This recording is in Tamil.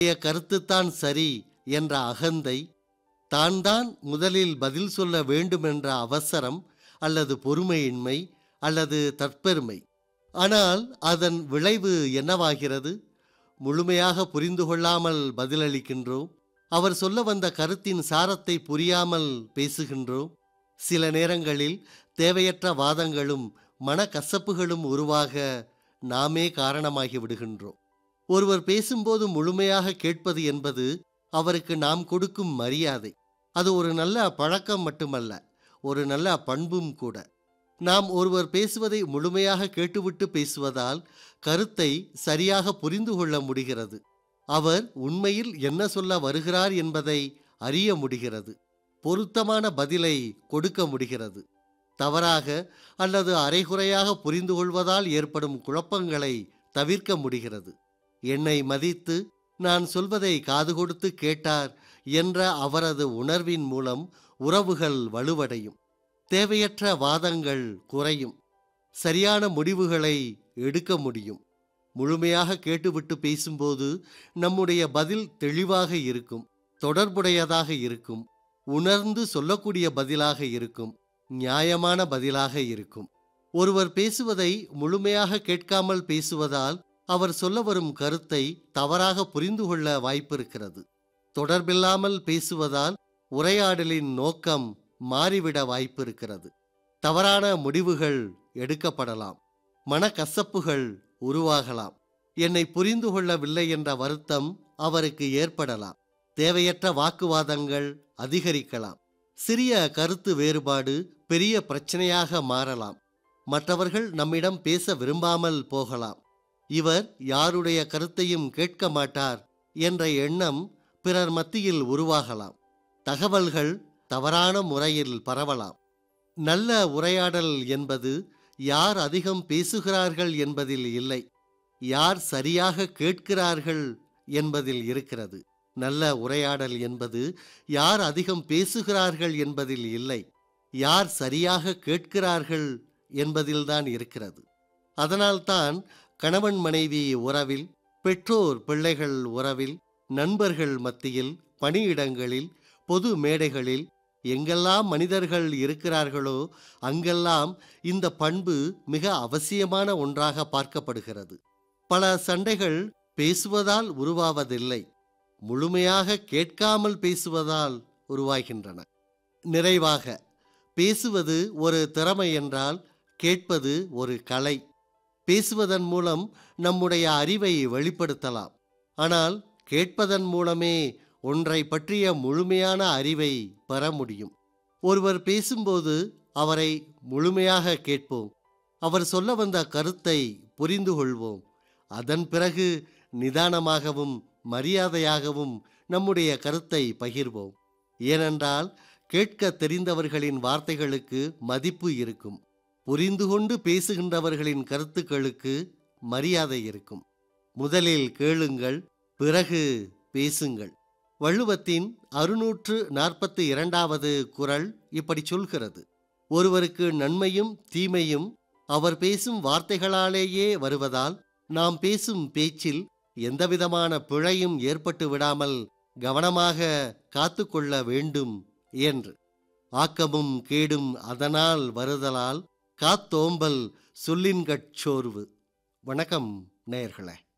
கருத்துத்தான் சரி என்ற அகந்தை தான் தான் முதலில் பதில் சொல்ல வேண்டுமென்ற அவசரம் அல்லது பொறுமையின்மை அல்லது தற்பெருமை ஆனால் அதன் விளைவு என்னவாகிறது முழுமையாக புரிந்து கொள்ளாமல் பதிலளிக்கின்றோம் அவர் சொல்ல வந்த கருத்தின் சாரத்தை புரியாமல் பேசுகின்றோம் சில நேரங்களில் தேவையற்ற வாதங்களும் மனக்கசப்புகளும் உருவாக நாமே காரணமாகி விடுகின்றோம் ஒருவர் பேசும்போது முழுமையாக கேட்பது என்பது அவருக்கு நாம் கொடுக்கும் மரியாதை அது ஒரு நல்ல பழக்கம் மட்டுமல்ல ஒரு நல்ல பண்பும் கூட நாம் ஒருவர் பேசுவதை முழுமையாக கேட்டுவிட்டு பேசுவதால் கருத்தை சரியாக புரிந்து கொள்ள முடிகிறது அவர் உண்மையில் என்ன சொல்ல வருகிறார் என்பதை அறிய முடிகிறது பொருத்தமான பதிலை கொடுக்க முடிகிறது தவறாக அல்லது அரைகுறையாக புரிந்து கொள்வதால் ஏற்படும் குழப்பங்களை தவிர்க்க முடிகிறது என்னை மதித்து நான் சொல்வதை காது கொடுத்து கேட்டார் என்ற அவரது உணர்வின் மூலம் உறவுகள் வலுவடையும் தேவையற்ற வாதங்கள் குறையும் சரியான முடிவுகளை எடுக்க முடியும் முழுமையாக கேட்டுவிட்டு பேசும்போது நம்முடைய பதில் தெளிவாக இருக்கும் தொடர்புடையதாக இருக்கும் உணர்ந்து சொல்லக்கூடிய பதிலாக இருக்கும் நியாயமான பதிலாக இருக்கும் ஒருவர் பேசுவதை முழுமையாக கேட்காமல் பேசுவதால் அவர் சொல்ல வரும் கருத்தை தவறாக புரிந்து கொள்ள வாய்ப்பிருக்கிறது தொடர்பில்லாமல் பேசுவதால் உரையாடலின் நோக்கம் மாறிவிட வாய்ப்பிருக்கிறது தவறான முடிவுகள் எடுக்கப்படலாம் மனக்கசப்புகள் உருவாகலாம் என்னை புரிந்து கொள்ளவில்லை என்ற வருத்தம் அவருக்கு ஏற்படலாம் தேவையற்ற வாக்குவாதங்கள் அதிகரிக்கலாம் சிறிய கருத்து வேறுபாடு பெரிய பிரச்சனையாக மாறலாம் மற்றவர்கள் நம்மிடம் பேச விரும்பாமல் போகலாம் இவர் யாருடைய கருத்தையும் கேட்க மாட்டார் என்ற எண்ணம் பிறர் மத்தியில் உருவாகலாம் தகவல்கள் தவறான முறையில் பரவலாம் நல்ல உரையாடல் என்பது யார் அதிகம் பேசுகிறார்கள் என்பதில் இல்லை யார் சரியாக கேட்கிறார்கள் என்பதில் இருக்கிறது நல்ல உரையாடல் என்பது யார் அதிகம் பேசுகிறார்கள் என்பதில் இல்லை யார் சரியாக கேட்கிறார்கள் என்பதில்தான் இருக்கிறது அதனால்தான் கணவன் மனைவி உறவில் பெற்றோர் பிள்ளைகள் உறவில் நண்பர்கள் மத்தியில் பணியிடங்களில் பொது மேடைகளில் எங்கெல்லாம் மனிதர்கள் இருக்கிறார்களோ அங்கெல்லாம் இந்த பண்பு மிக அவசியமான ஒன்றாக பார்க்கப்படுகிறது பல சண்டைகள் பேசுவதால் உருவாவதில்லை முழுமையாக கேட்காமல் பேசுவதால் உருவாகின்றன நிறைவாக பேசுவது ஒரு திறமை என்றால் கேட்பது ஒரு கலை பேசுவதன் மூலம் நம்முடைய அறிவை வெளிப்படுத்தலாம் ஆனால் கேட்பதன் மூலமே ஒன்றை பற்றிய முழுமையான அறிவை பெற முடியும் ஒருவர் பேசும்போது அவரை முழுமையாக கேட்போம் அவர் சொல்ல வந்த கருத்தை புரிந்து கொள்வோம் அதன் பிறகு நிதானமாகவும் மரியாதையாகவும் நம்முடைய கருத்தை பகிர்வோம் ஏனென்றால் கேட்க தெரிந்தவர்களின் வார்த்தைகளுக்கு மதிப்பு இருக்கும் புரிந்து கொண்டு பேசுகின்றவர்களின் கருத்துக்களுக்கு மரியாதை இருக்கும் முதலில் கேளுங்கள் பிறகு பேசுங்கள் வள்ளுவத்தின் அறுநூற்று நாற்பத்தி இரண்டாவது குரல் இப்படி சொல்கிறது ஒருவருக்கு நன்மையும் தீமையும் அவர் பேசும் வார்த்தைகளாலேயே வருவதால் நாம் பேசும் பேச்சில் எந்தவிதமான பிழையும் ஏற்பட்டு விடாமல் கவனமாக காத்துக்கொள்ள வேண்டும் என்று ஆக்கமும் கேடும் அதனால் வருதலால் காத்தோம்பல் சொல்லின்கட்சோர்வு வணக்கம் நேயர்களே